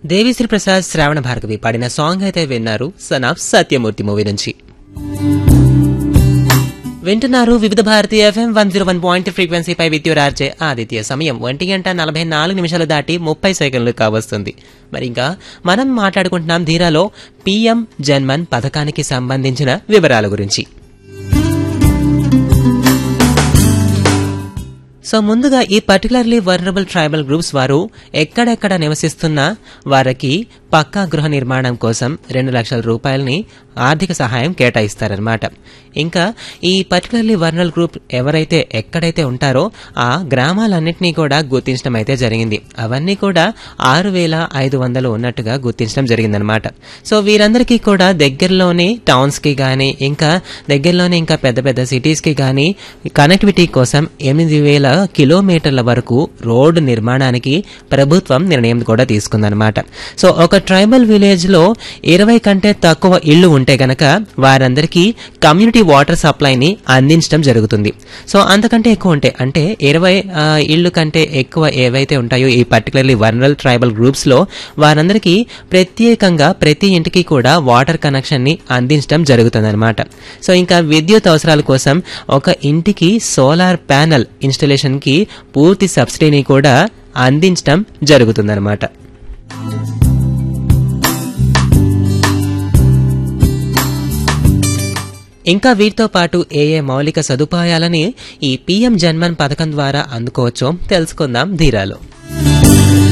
దేవిశ్రీ ప్రసాద్ శ్రావణ భార్గవి పాడిన సాంగ్ అయితే విన్నారు సన్ ఆఫ్ సత్యమూర్తి మూవీ నుంచి వింటున్నారు Vividh Bharati FM one zero one point ఫ్రీక్వెన్సీపై విద్యురార్జే ఆదిత్య సమయం ఒంటి గంట నలభై నాలుగు నిమిషాలు దాటి ముప్పై సెకండ్లు కావస్తుంది మరి ఇంకా మనం మాట్లాడుకుంటున్నాం ధీరాలో పిఎం జన్మన్ పథకానికి సంబంధించిన వివరాల గురించి సో ముందుగా ఈ పర్టికులర్లీ వర్నరబుల్ ట్రైబల్ గ్రూప్స్ వారు ఎక్కడెక్కడ నివసిస్తున్నా వారికి పక్కా గృహ నిర్మాణం కోసం రెండు లక్షల రూపాయలని ఆర్థిక సహాయం కేటాయిస్తారనమాట ఇంకా ఈ పర్టికులర్లీ వర్నల్ గ్రూప్ ఎవరైతే ఎక్కడైతే ఉంటారో ఆ గ్రామాలన్నింటినీ కూడా గుర్తించడం అయితే జరిగింది అవన్నీ కూడా ఆరు వేల ఐదు వందలు ఉన్నట్టుగా గుర్తించడం జరిగిందనమాట సో వీరందరికీ కూడా దగ్గరలోని టౌన్స్కి కానీ ఇంకా దగ్గరలోనే ఇంకా పెద్ద పెద్ద సిటీస్కి కానీ కనెక్టివిటీ కోసం ఎనిమిది వేల కిలోమీటర్ల వరకు రోడ్డు నిర్మాణానికి ప్రభుత్వం నిర్ణయం కూడా తీసుకుందనమాట సో ఒక ట్రైబల్ విలేజ్ లో ఇరవై కంటే తక్కువ ఇళ్లు ఉంటే గనక వారందరికీ కమ్యూనిటీ వాటర్ సప్లైని అందించడం జరుగుతుంది సో అంతకంటే ఎక్కువ ఉంటే అంటే ఇరవై ఆ, ఇళ్ళు కంటే ఎక్కువ ఏవైతే ఉంటాయో ఈ పర్టికులర్లీ వర్నరల్ ట్రైబల్ గ్రూప్స్ లో వారందరికీ ప్రత్యేకంగా ప్రతి ఇంటికి కూడా వాటర్ కనెక్షన్ ని అందించడం జరుగుతుందన్నమాట సో ఇంకా విద్యుత్ అవసరాల కోసం ఒక ఇంటికి సోలార్ ప్యానల్ ఇన్స్టలేషన్ కి పూర్తి సబ్సిడీని కూడా అందించడం జరుగుతుందన్నమాట ఇంకా వీటితో పాటు ఏ ఏ మౌలిక సదుపాయాలని ఈ పీఎం జన్మన్ పథకం ద్వారా అందుకోవచ్చో తెలుసుకుందాం ధీరాలో